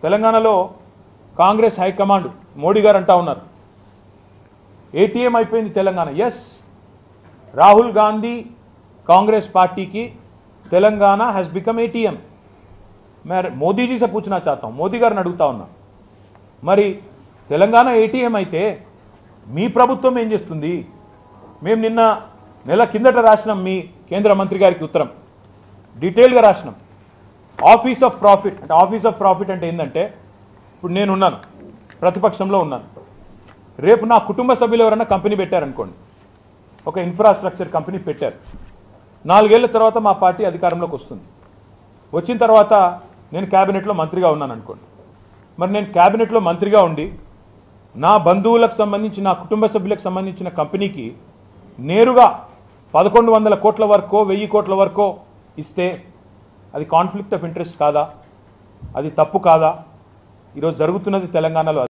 తెలంగాణలో కాంగ్రెస్ హైకమాండ్ మోడీ గారు అంటా ఉన్నారు ఏటీఎం అయిపోయింది తెలంగాణ ఎస్ రాహుల్ గాంధీ कांग्रेस पार्टी की तेलंगाना हैज बिकम एटीएम मैं మోదీ जी से पूछना चाहता हूं మోదీ గారిని అడుగుతా ఉన్నా మరి తెలంగాణ ఏటీఎం అయితే మీ ప్రభుత్వం ఏం చేస్తుంది మేము నిన్న నెల కిందట రాసినాం మీ కేంద్ర మంత్రి గారికి ఉత్తరం డీటెయిల్గా రాసినాం ఆఫీస్ ఆఫ్ ప్రాఫిట్ అంటే ఆఫీస్ ఆఫ్ ప్రాఫిట్ అంటే ఏంటంటే ఇప్పుడు నేను ఉన్నాను ప్రతిపక్షంలో ఉన్నాను రేపు నా కుటుంబ సభ్యులు ఎవరైనా కంపెనీ పెట్టారనుకోండి ఒక ఇన్ఫ్రాస్ట్రక్చర్ కంపెనీ పెట్టారు నాలుగేళ్ల తర్వాత మా పార్టీ అధికారంలోకి వస్తుంది వచ్చిన తర్వాత నేను క్యాబినెట్లో మంత్రిగా ఉన్నాను అనుకోండి మరి నేను క్యాబినెట్లో మంత్రిగా ఉండి నా బంధువులకు సంబంధించి నా కుటుంబ సభ్యులకు సంబంధించిన కంపెనీకి నేరుగా పదకొండు వందల కోట్ల వరకో వెయ్యి కోట్ల వరకో ఇస్తే అది కాన్ఫ్లిక్ట్ ఆఫ్ ఇంట్రెస్ట్ కాదా అది తప్పు కాదా ఈరోజు జరుగుతున్నది తెలంగాణలో